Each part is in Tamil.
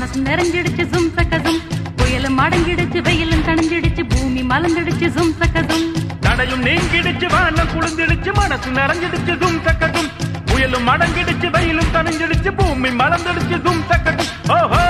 மனசு நிறைஞ்சிடுச்சு சும் சக்கதும் புயலும் அடங்கிடுச்சு வெயிலும் தணிஞ்சிடுச்சு பூமி மலர்ந்துடுச்சு சும் சக்கதும் தடையும் நீங்கிடுச்சு வானம் குளிர்ந்திடுச்சு மனசு நிறைஞ்சிடுச்சு தும் தக்கதும் புயலும் அடங்கிடுச்சு வெயிலும் தணிஞ்சிடுச்சு பூமி மலர்ந்துடுச்சு தும் தக்கதும் ஓஹோ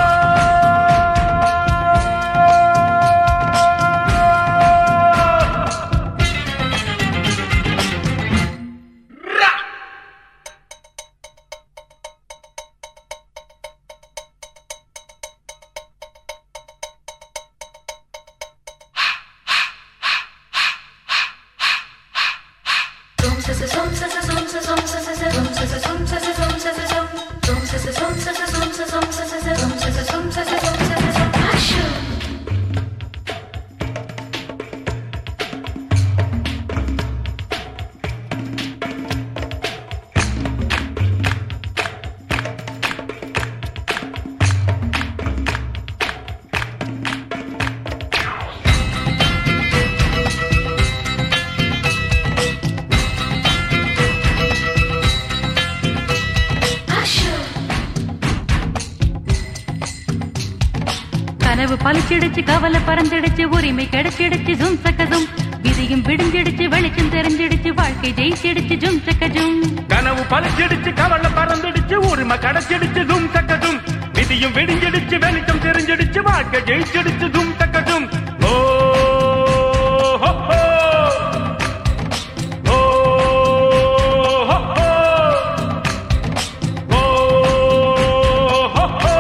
கனவு பழிச்சிடுச்சு கவலை பறந்துடுச்சு உரிமை கிடைச்சிடுச்சு ஜும் சக்கதும் விதியும் விடிஞ்சிடுச்சு வெளிச்சம் தெரிஞ்சிடுச்சு வாழ்க்கை ஜெயிச்சிடுச்சு ஜும் சக்கஜும் கனவு பழிச்சிடுச்சு கவலை பறந்துடுச்சு உரிமை கிடைச்சிடுச்சு தும் தக்கதும் விதியும் விடிஞ்சிடுச்சு வெளிச்சம் தெரிஞ்சிடுச்சு வாழ்க்கை ஜெயிச்சிடுச்சு தும் தக்கதும் ஓ ஹோ, ஹோ. ஓ, ஹோ, ஹோ. ஓ, ஹோ, ஹோ.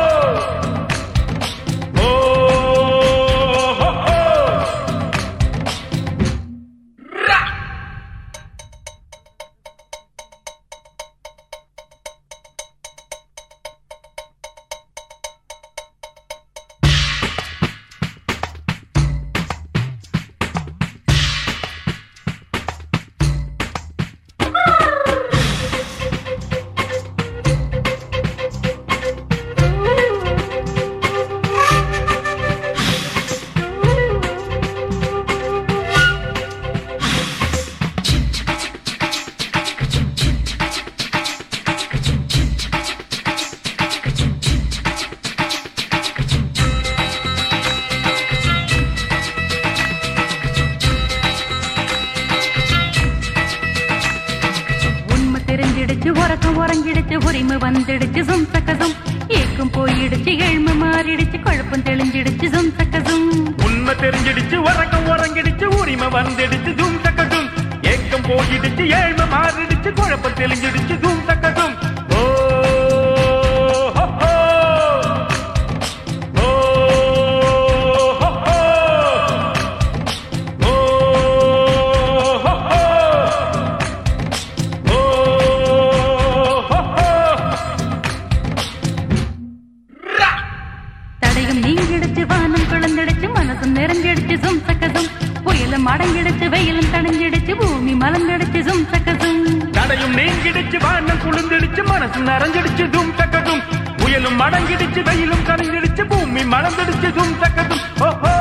ஓ, ஹோ, ஹோ. ரா. உண்மை தெரிஞ்சிடுச்சு உறக்கம் உறங்கிடுச்சு உரிமை வந்துடுச்சு சும் சக்கதும் ஏக்கம் போயிடுச்சு ஏழ்மை மாறிடுச்சு குழப்பம் தெளிஞ்சிடுச்சு சும் சக்கதும் உண்மை தெரிஞ்சிடுச்சு உறக்கம் உறங்கிடுச்சு உரிமை வந்துடுச்சு தூம் தக்கதும் ஏக்கம் போயிடுச்சு ஏழ்மை மாறிடுச்சு குழப்பம் தெளிஞ்சிடுச்சு தூம் தக்கதும் ஓ ஹோ, ஹோ. ஓ, ஹோ, ஹோ. ஓ, ஹோ, ஹோ. ஓ, ஹோ, ஹோ. ரா. தடையும் நீங்கிடுச்சு வானம் குழந்திடுச்சு மனசும் நிறைஞ்சிடுச்சு சும் சக்கதும் புயலும் அடங்கிடுச்சு வெயிலும் தணிஞ்சிடுச்சு பூமி மலர்ந்துடுச்சு சும் சக்கதும் தடையும் நீங்கிடுச்சு வானம் குளிர்ந்திடுச்சு மனசு நிறைஞ்சிடுச்சு தும் தக்கதும் புயலும் அடங்கிடுச்சு வெயிலும் கலைஞ்சிடுச்சு பூமி மலர்ந்துடுச்சு தும் தக்கதும் ஓஹோ